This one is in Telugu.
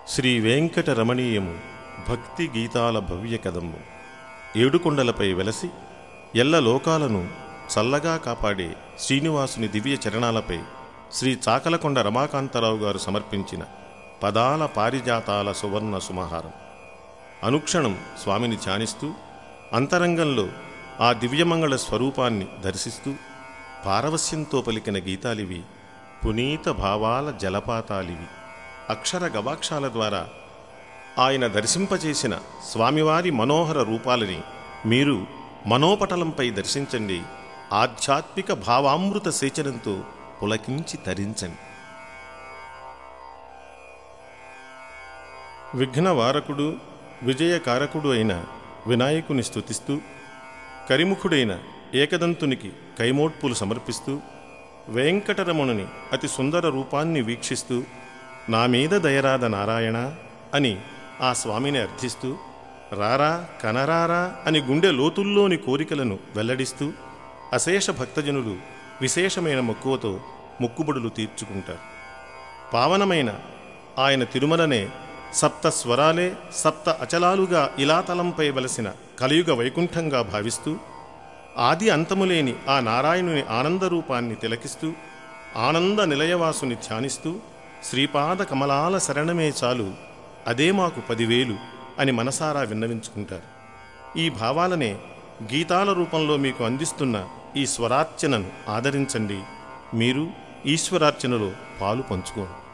శ్రీ వెంకట రమణీయము భక్తి గీతాల భవ్య కదమ్ము ఏడుకొండలపై వెలసి ఎల్ల లోకాలను చల్లగా కాపాడే శ్రీనివాసుని దివ్య చరణాలపై శ్రీ చాకలకొండ రమాకాంతరావు గారు సమర్పించిన పదాల పారిజాతాల సువర్ణ సుమహారం అనుక్షణం స్వామిని ధ్యానిస్తూ అంతరంగంలో ఆ దివ్యమంగళ స్వరూపాన్ని దర్శిస్తూ పారవస్యంతో పలికిన గీతాలివి పునీత భావాల జలపాతాలివి అక్షర గవాక్షాల ద్వారా ఆయన దర్శింపచేసిన స్వామివారి మనోహర రూపాలని మీరు మనోపటలంపై దర్శించండి ఆధ్యాత్మిక భావామృత సేచనంతో పులకించి తరించండి విఘ్నవారకుడు విజయకారకుడు అయిన వినాయకుని స్తుతిస్తూ కరిముఖుడైన ఏకదంతునికి కైమోడ్పులు సమర్పిస్తూ వెంకటరమణుని అతి సుందర రూపాన్ని వీక్షిస్తూ నా మీద దయరాద నారాయణ అని ఆ స్వామిని అర్థిస్తూ రారా కనరారా అని గుండె లోతుల్లోని కోరికలను వెల్లడిస్తూ అశేష భక్తజనులు విశేషమైన మక్కువతో మొక్కుబడులు తీర్చుకుంటారు పావనమైన ఆయన తిరుమలనే సప్త స్వరాలే సప్త అచలాలుగా ఇలాతలంపై వెలసిన కలియుగ వైకుంఠంగా భావిస్తూ ఆది అంతములేని ఆ నారాయణుని ఆనందరూపాన్ని తిలకిస్తూ ఆనంద నిలయవాసుని ధ్యానిస్తూ శ్రీపాద కమలాల శరణమే చాలు అదే మాకు పదివేలు అని మనసారా విన్నవించుకుంటారు ఈ భావాలనే గీతాల రూపంలో మీకు అందిస్తున్న ఈ స్వరార్చనను ఆదరించండి మీరు ఈశ్వరార్చనలో పాలు పంచుకోండి